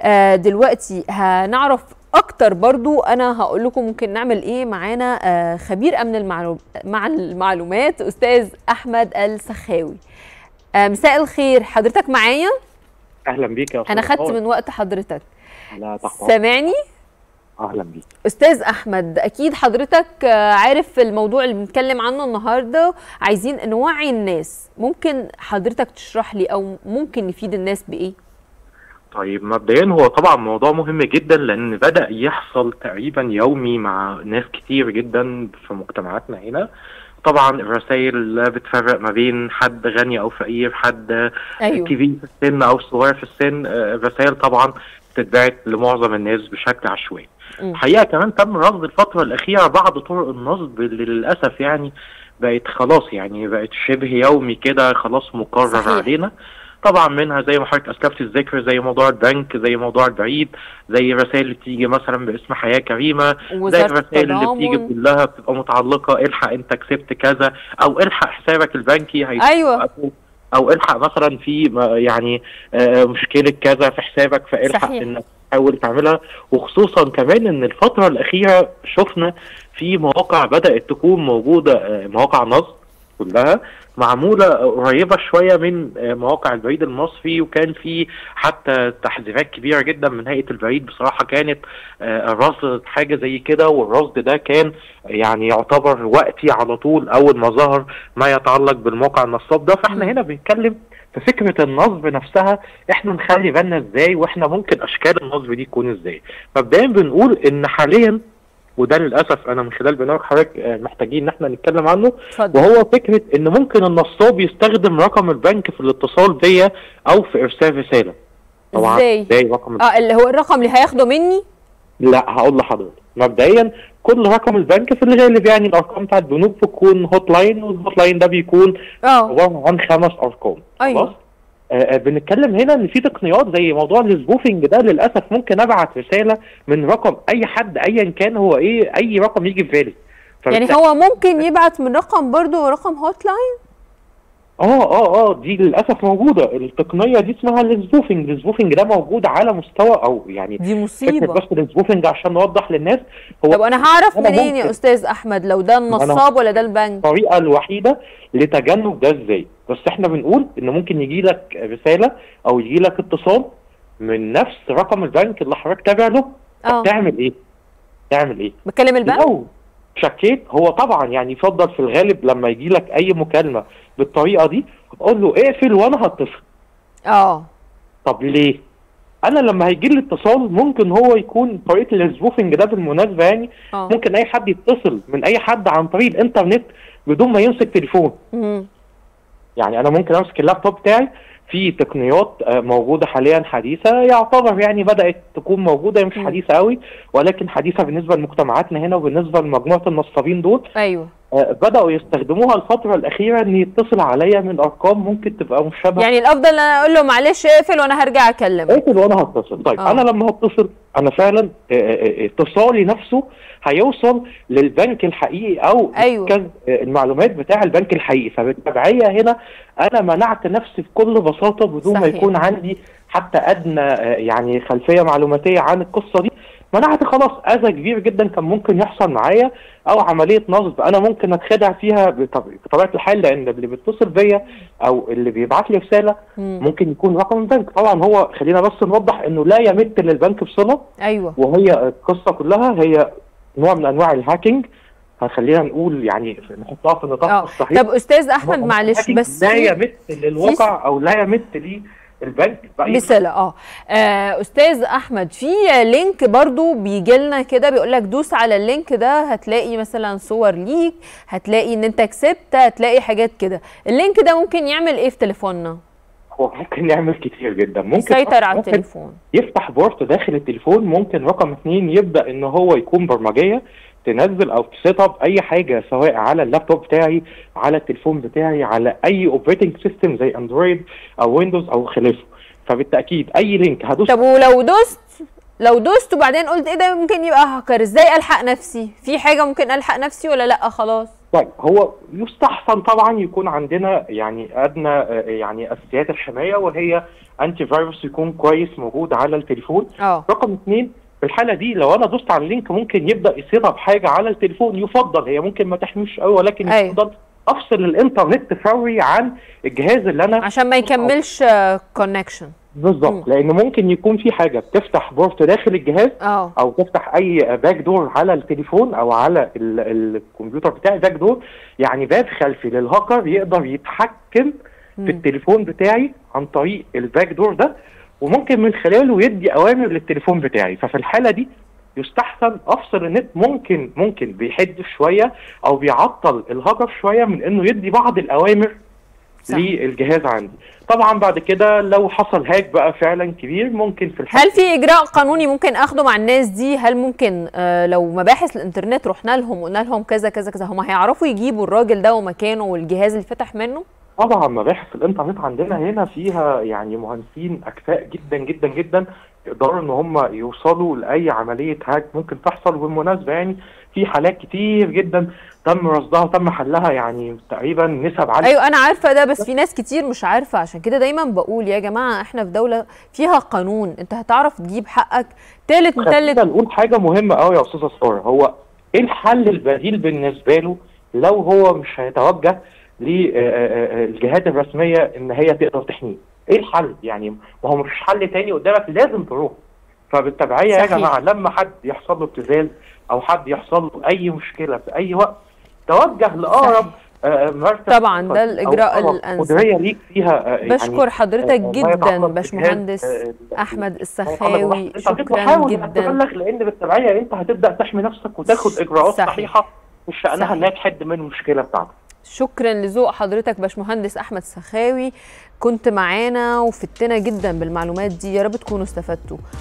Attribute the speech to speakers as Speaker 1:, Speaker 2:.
Speaker 1: آه دلوقتي هنعرف اكتر برضو انا هقول لكم ممكن نعمل ايه معانا آه خبير امن المعلوم مع المعلومات استاذ احمد السخاوي آه مساء الخير حضرتك معايا
Speaker 2: اهلا بيك يا
Speaker 1: انا
Speaker 2: أستاذ
Speaker 1: خدت
Speaker 2: طارق.
Speaker 1: من وقت حضرتك
Speaker 2: لا تحت
Speaker 1: سامعني
Speaker 2: اهلا بيك
Speaker 1: استاذ احمد اكيد حضرتك آه، عارف الموضوع اللي بنتكلم عنه النهارده عايزين نوعي الناس ممكن حضرتك تشرح لي او ممكن نفيد الناس بايه
Speaker 2: طيب مبدئيا هو طبعا موضوع مهم جدا لان بدا يحصل تقريبا يومي مع ناس كتير جدا في مجتمعاتنا هنا طبعا الرسائل بتفرق ما بين حد غني او فقير حد
Speaker 1: ايوه
Speaker 2: كبير في السن او صغير في السن آه، الرسائل طبعا بتتبعت لمعظم الناس بشكل عشوائي
Speaker 1: مم.
Speaker 2: الحقيقه كمان تم رصد الفتره الاخيره بعض طرق النصب اللي للاسف يعني بقت خلاص يعني بقت شبه يومي كده خلاص مقرر
Speaker 1: صحيح.
Speaker 2: علينا طبعا منها زي ما حضرتك اسلفت الذكر زي موضوع البنك زي موضوع البريد زي الرسائل اللي بتيجي مثلا باسم حياه كريمه زي
Speaker 1: وزاره
Speaker 2: الرسائل اللي بتيجي
Speaker 1: التضامن
Speaker 2: كلها بتبقى متعلقه الحق انت كسبت كذا او الحق حسابك البنكي هي
Speaker 1: ايوه
Speaker 2: او الحق مثلا في م- يعني آه، مشكله كذا في حسابك فالحق
Speaker 1: صحيح.
Speaker 2: انك تحاول تعملها وخصوصا كمان ان الفتره الاخيره شفنا في مواقع بدات تكون موجوده آه، مواقع نصب كلها معموله قريبه شويه من آه، مواقع البريد المصري وكان في حتى تحذيرات كبيره جدا من هيئه البريد بصراحه كانت آه، رصدت حاجه زي كده والرصد ده كان يعني يعتبر وقتي على طول اول ما ظهر ما يتعلق بالموقع النصاب ده فاحنا
Speaker 1: مم.
Speaker 2: هنا بنتكلم في فكره النصب نفسها احنا نخلي بالنا ازاي واحنا ممكن اشكال النصب دي تكون ازاي مبدئيا بنقول ان حاليا وده للاسف انا من خلال برنامج حضرتك آه، محتاجين ان احنا نتكلم عنه
Speaker 1: اتفضل
Speaker 2: وهو فكره ان ممكن النصاب يستخدم رقم البنك في الاتصال بيا او في ارسال رساله طبعا
Speaker 1: ازاي
Speaker 2: ازاي رقم
Speaker 1: اه اللي هو الرقم اللي هياخده مني
Speaker 2: لا هقول لحضرتك مبدئيا كل رقم البنك في الغالب يعني الارقام بتاعت البنوك بتكون هوت لاين والهوت لاين ده بيكون
Speaker 1: اه
Speaker 2: عباره عن خمس ارقام
Speaker 1: ايوه
Speaker 2: خلاص آه، آه، بنتكلم هنا ان في تقنيات زي موضوع السبوفنج ده للاسف ممكن ابعت رساله من رقم اي حد ايا كان هو ايه اي رقم يجي في بالي
Speaker 1: يعني
Speaker 2: فبالتالي-
Speaker 1: هو ممكن يبعت من رقم برضو رقم هوت لاين
Speaker 2: اه اه اه دي للاسف موجوده التقنيه دي اسمها السبوفنج السبوفنج ده موجود على مستوى او يعني
Speaker 1: دي
Speaker 2: فكره
Speaker 1: مصيبه
Speaker 2: بس السبوفنج عشان نوضح للناس هو
Speaker 1: طب انا هعرف
Speaker 2: أنا
Speaker 1: منين يا
Speaker 2: ممكن.
Speaker 1: استاذ احمد لو ده النصاب ولا ده البنك
Speaker 2: الطريقه الوحيده لتجنب ده ازاي بس احنا بنقول ان ممكن يجي لك رساله او يجي لك اتصال من نفس رقم البنك اللي حضرتك تابع له
Speaker 1: اه
Speaker 2: تعمل ايه تعمل ايه
Speaker 1: بكلم البنك
Speaker 2: لو شكيت هو طبعا يعني يفضل في الغالب لما يجي لك اي مكالمه بالطريقه دي قول له اقفل وانا هتصل
Speaker 1: اه
Speaker 2: طب ليه انا لما هيجي لي اتصال ممكن هو يكون طريقه السبوفنج ده بالمناسبه يعني
Speaker 1: اه
Speaker 2: ممكن اي حد يتصل من اي حد عن طريق الانترنت بدون ما يمسك تليفون
Speaker 1: مم.
Speaker 2: يعني انا ممكن امسك اللابتوب بتاعي في تقنيات آه، موجوده حاليا حديثه يعتبر يعني بدات تكون موجوده مش
Speaker 1: مم.
Speaker 2: حديثه قوي ولكن حديثه بالنسبه لمجتمعاتنا هنا وبالنسبه لمجموعه النصابين دول
Speaker 1: ايوه
Speaker 2: آه، بداوا يستخدموها الفتره الاخيره ان يتصل عليا من ارقام ممكن تبقى مشابهه
Speaker 1: يعني الافضل ان انا اقول له معلش اقفل وانا هرجع اكلمك
Speaker 2: اقفل وانا هتصل طيب
Speaker 1: آه.
Speaker 2: انا لما هتصل انا فعلا آه، آه، آه، اتصالي نفسه هيوصل للبنك الحقيقي او
Speaker 1: أيوة.
Speaker 2: مركز آه، المعلومات بتاع البنك الحقيقي فبالتبعيه هنا انا منعت نفسي بكل بساطه بدون ما
Speaker 1: صحيح.
Speaker 2: يكون عندي حتى ادنى آه، يعني خلفيه معلوماتيه عن القصه دي منعت خلاص اذى كبير جدا كان ممكن يحصل معايا او عمليه نصب انا ممكن اتخدع فيها بطب- بطبيعه الحال لان اللي بيتصل بيا او اللي بيبعت لي رساله
Speaker 1: مم.
Speaker 2: ممكن يكون رقم البنك طبعا هو خلينا بس نوضح انه لا يمت للبنك بصله
Speaker 1: ايوه
Speaker 2: وهي القصه كلها هي نوع من انواع الهاكينج هنخلينا نقول يعني نحطها في النطاق
Speaker 1: اه
Speaker 2: الصحيح
Speaker 1: طب استاذ احمد
Speaker 2: هو
Speaker 1: معلش
Speaker 2: الهاكينج
Speaker 1: بس
Speaker 2: لا
Speaker 1: في-
Speaker 2: يمت للواقع او لا يمت للبنك بأي
Speaker 1: بصلة اه آه، استاذ احمد في لينك برضو بيجي لنا كده بيقول لك دوس على اللينك ده هتلاقي مثلا صور ليك هتلاقي ان انت كسبت هتلاقي حاجات كده اللينك ده ممكن يعمل ايه في تليفوننا
Speaker 2: هو ممكن يعمل كتير جدا ممكن
Speaker 1: يسيطر على
Speaker 2: ممكن
Speaker 1: التليفون
Speaker 2: يفتح بورت داخل التليفون ممكن رقم اثنين يبدا ان هو يكون برمجيه تنزل او تسيت اب اي حاجه سواء على اللابتوب بتاعي على التليفون بتاعي على اي اوبريتنج سيستم زي اندرويد او ويندوز او خلافه فبالتاكيد اي لينك هدوس
Speaker 1: طب ولو دوست لو دوست وبعدين قلت ايه ده ممكن يبقى هاكر ازاي الحق نفسي في حاجه ممكن الحق نفسي ولا لا خلاص
Speaker 2: طيب هو يستحسن طبعا يكون عندنا يعني ادنى آه، يعني اساسيات الحمايه وهي انتي فيروس يكون كويس موجود على التليفون
Speaker 1: اه
Speaker 2: رقم اثنين في الحاله دي لو انا دوست على اللينك ممكن يبدا يصير بحاجه على التليفون يفضل هي ممكن ما تحميش قوي ولكن
Speaker 1: أيوة.
Speaker 2: يفضل افصل الانترنت فوري عن الجهاز اللي انا
Speaker 1: عشان ما يكملش كونكشن
Speaker 2: بالظبط لان ممكن يكون في حاجه بتفتح بورت داخل الجهاز
Speaker 1: اه
Speaker 2: او تفتح اي باك دور على التليفون او على ال- الكمبيوتر بتاعي باك دور يعني باب خلفي للهاكر يقدر يتحكم في التليفون بتاعي عن طريق الباك دور ده وممكن من خلاله يدي اوامر للتليفون بتاعي ففي الحاله دي يستحسن افصل النت ممكن ممكن بيحد شويه او بيعطل الهاكر شويه من انه يدي بعض الاوامر
Speaker 1: صح.
Speaker 2: للجهاز عندي طبعا بعد كده لو حصل هاك بقى فعلا كبير ممكن في الحاله
Speaker 1: هل في اجراء قانوني ممكن اخده مع الناس دي هل ممكن آه لو مباحث الانترنت رحنا لهم وقلنا لهم كذا كذا كذا هم هيعرفوا يجيبوا الراجل ده ومكانه والجهاز اللي فتح منه
Speaker 2: طبعا مباحث الانترنت عندنا هنا فيها يعني مهندسين اكفاء جدا جدا جدا يقدروا ان هم يوصلوا لاي عمليه هاك ممكن تحصل وبالمناسبه يعني في حالات كتير جدا تم رصدها وتم حلها يعني تقريبا نسب عاليه
Speaker 1: ايوه انا عارفه ده بس في ناس كتير مش عارفه عشان كده دايما بقول يا جماعه احنا في دوله فيها قانون انت هتعرف تجيب حقك تالت
Speaker 2: خلينا
Speaker 1: متلت
Speaker 2: نقول حاجه مهمه قوي يا استاذه ساره هو ايه الحل البديل بالنسبه له لو هو مش هيتوجه للجهات الرسميه ان هي تقدر تحميه ايه الحل يعني ما هو مفيش حل تاني قدامك لازم تروح فبالتبعيه يا
Speaker 1: صحيح.
Speaker 2: جماعه لما حد يحصل له ابتزاز او حد يحصل له اي مشكله في اي وقت توجه لاقرب آه، مركز
Speaker 1: طبعا ده
Speaker 2: أو
Speaker 1: الإجراء
Speaker 2: أقرب
Speaker 1: الأنسب.
Speaker 2: مديريه ليك فيها آه، يعني
Speaker 1: بشكر حضرتك
Speaker 2: آه، ما
Speaker 1: جدا
Speaker 2: يتعلق
Speaker 1: باشمهندس
Speaker 2: بالجهاز، آه،
Speaker 1: احمد السخاوي
Speaker 2: انت
Speaker 1: شكرا
Speaker 2: بتحاول
Speaker 1: جدا
Speaker 2: تبلغ لان بالتبعيه انت هتبدا تحمي نفسك وتاخد اجراءات
Speaker 1: صحيح.
Speaker 2: صحيحه مش شانها
Speaker 1: صحيح.
Speaker 2: انها تحد من المشكله بتاعتك
Speaker 1: شكرا لذوق حضرتك باشمهندس احمد سخاوي كنت معانا وفتنا جدا بالمعلومات دي يا رب تكونوا استفدتوا